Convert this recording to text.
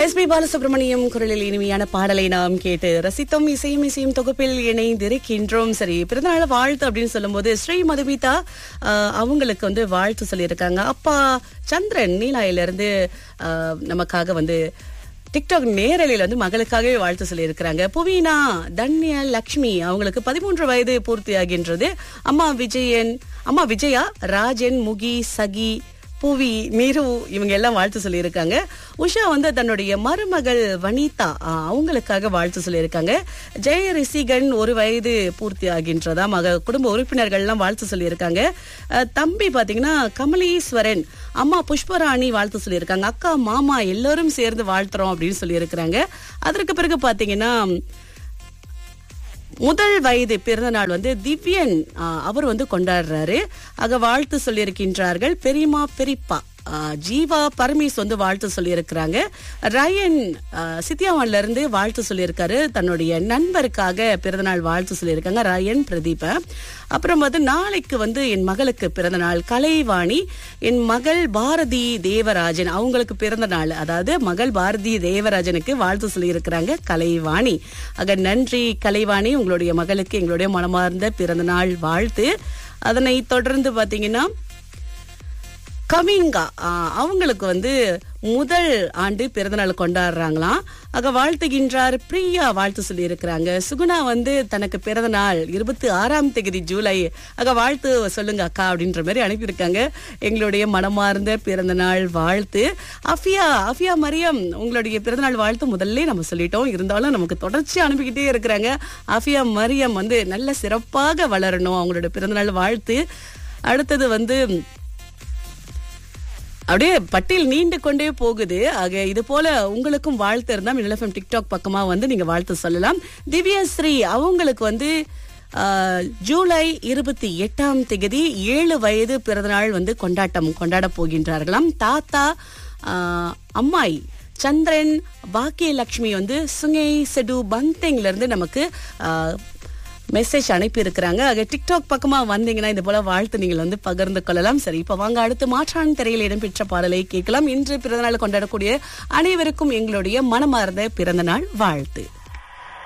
S B Balasubramaniam குரலில் இனிமையான பாடலை நாம் கேட்டு ரசித்தோம் இசையும் இசையும் தொகுப்பில் இணைந்திருக்கின்றோம் சரி பிறந்தநாள் வாழ்த்து அப்படின்னு சொல்லும்போது ஸ்ரீ மதுமிதா ஆஹ், அவங்களுக்கு வந்து வாழ்த்து சொல்லியிருக்காங்க அப்பா சந்திரன் நீலாயில இருந்து ஆஹ், நமக்காக வந்து டிக்டாக் நேரலையில் வந்து மகளுக்காகவே வாழ்த்து சொல்லியிருக்கிறாங்க புவீனா தன்யா லக்ஷ்மி அவங்களுக்கு பதிமூன்று வயது பூர்த்தியாகின்றது அம்மா விஜயன் அம்மா விஜயா ராஜன் முகி சகி புவி மீரு இவங்க எல்லாம் வாழ்த்து சொல்லியிருக்காங்க உஷா வந்து தன்னுடைய மருமகள் வனிதா ஆ, அவங்களுக்காக வாழ்த்து சொல்லியிருக்காங்க ஜெய ரிசிகன் ஒரு வயது பூர்த்தி ஆகின்றதா மக குடும்ப உறுப்பினர்கள் எல்லாம் வாழ்த்து சொல்லியிருக்காங்க அ, தம்பி பாத்தீங்கன்னா கமலீஸ்வரன் அம்மா புஷ்பராணி வாழ்த்து சொல்லியிருக்காங்க அக்கா மாமா எல்லாரும் சேர்ந்து வாழ்த்துறோம் அப்படின்னு சொல்லியிருக்கிறாங்க அதற்கு பிறகு பாத்தீங்கன்னா முதல் வயது பிறந்த நாள் வந்து திவ்யன் ஆ, அவர் வந்து கொண்டாடுறாரு ஆக வாழ்த்து சொல்லியிருக்கின்றார்கள் பெரியமா பெரியப்பா ஆ, ஜீவா பரமேஸ் வந்து வாழ்த்து சொல்லியிருக்கிறாங்க ரயன் ஆ, சித்தியாவன்ல இருந்து வாழ்த்து சொல்லியிருக்காரு தன்னுடைய நண்பருக்காக பிறந்தநாள் வாழ்த்து சொல்லியிருக்காங்க ரயன் பிரதீப அப்புறம் வந்து நாளைக்கு வந்து என் மகளுக்கு பிறந்த நாள் கலைவாணி என் மகள் பாரதி தேவராஜன் அவங்களுக்கு பிறந்த நாள் அதாவது மகள் பாரதி தேவராஜனுக்கு வாழ்த்து சொல்லியிருக்கிறாங்க கலைவாணி ஆக நன்றி கலைவாணி உங்களுடைய மகளுக்கு எங்களுடைய மனமார்ந்த பிறந்த நாள் வாழ்த்து அதனை தொடர்ந்து பாத்தீங்கன்னா கவிங்கா ஆ, அவங்களுக்கு வந்து முதல் ஆண்டு பிறந்தநாள் கொண்டாடுறாங்களாம் ஆக வாழ்த்துகின்றார் பிரியா வாழ்த்து சொல்லி இருக்கிறாங்க சுகுணா வந்து தனக்கு பிறந்த நாள் இருபத்தி ஆறாம் தேதி ஜூலை ஆக வாழ்த்து சொல்லுங்க அக்கா அப்படின்ற மாதிரி அனுப்பியிருக்காங்க எங்களுடைய மனமார்ந்த பிறந்த நாள் வாழ்த்து அஃபியா அஃபியா மரியம் உங்களுடைய பிறந்தநாள் வாழ்த்து முதல்ல நம்ம சொல்லிட்டோம் இருந்தாலும் நமக்கு தொடர்ச்சி அனுப்பிக்கிட்டே இருக்கிறாங்க அஃபியா மரியம் வந்து நல்ல சிறப்பாக வளரணும் அவங்களோட பிறந்தநாள் வாழ்த்து அடுத்தது வந்து அப்படியே பட்டியல் நீண்டு கொண்டே போகுது ஆக இது போல உங்களுக்கும் வாழ்த்து இருந்தா மின்னலஃபம் டிக்டாக் பக்கமா வந்து நீங்க வாழ்த்து சொல்லலாம் திவ்யஸ்ரீ அவங்களுக்கு வந்து ஆஹ், ஜூலை இருபத்தி எட்டாம் தேதி ஏழு வயது பிறந்தநாள் வந்து கொண்டாட்டம் கொண்டாட போகின்றார்களாம் தாத்தா ஆஹ், அம்மாய் சந்திரன் பாக்கியலட்சுமி வந்து சுங்கை செடு பந்தேங்ல இருந்து நமக்கு ஆஹ், மெசேஜ் அனுப்பி இருக்கிறாங்க ஆக டிக்டாக் பக்கமா வந்தீங்கன்னா இது போல வாழ்த்து நீங்கள் வந்து பகிர்ந்து கொள்ளலாம் சரி இப்ப வாங்க அடுத்து மாற்றான் திரையில் இடம்பெற்ற பாடலை கேட்கலாம் இன்று பிறந்தநாள் கொண்டாடக்கூடிய அனைவருக்கும் எங்களுடைய மனமார்ந்த பிறந்தநாள் வாழ்த்து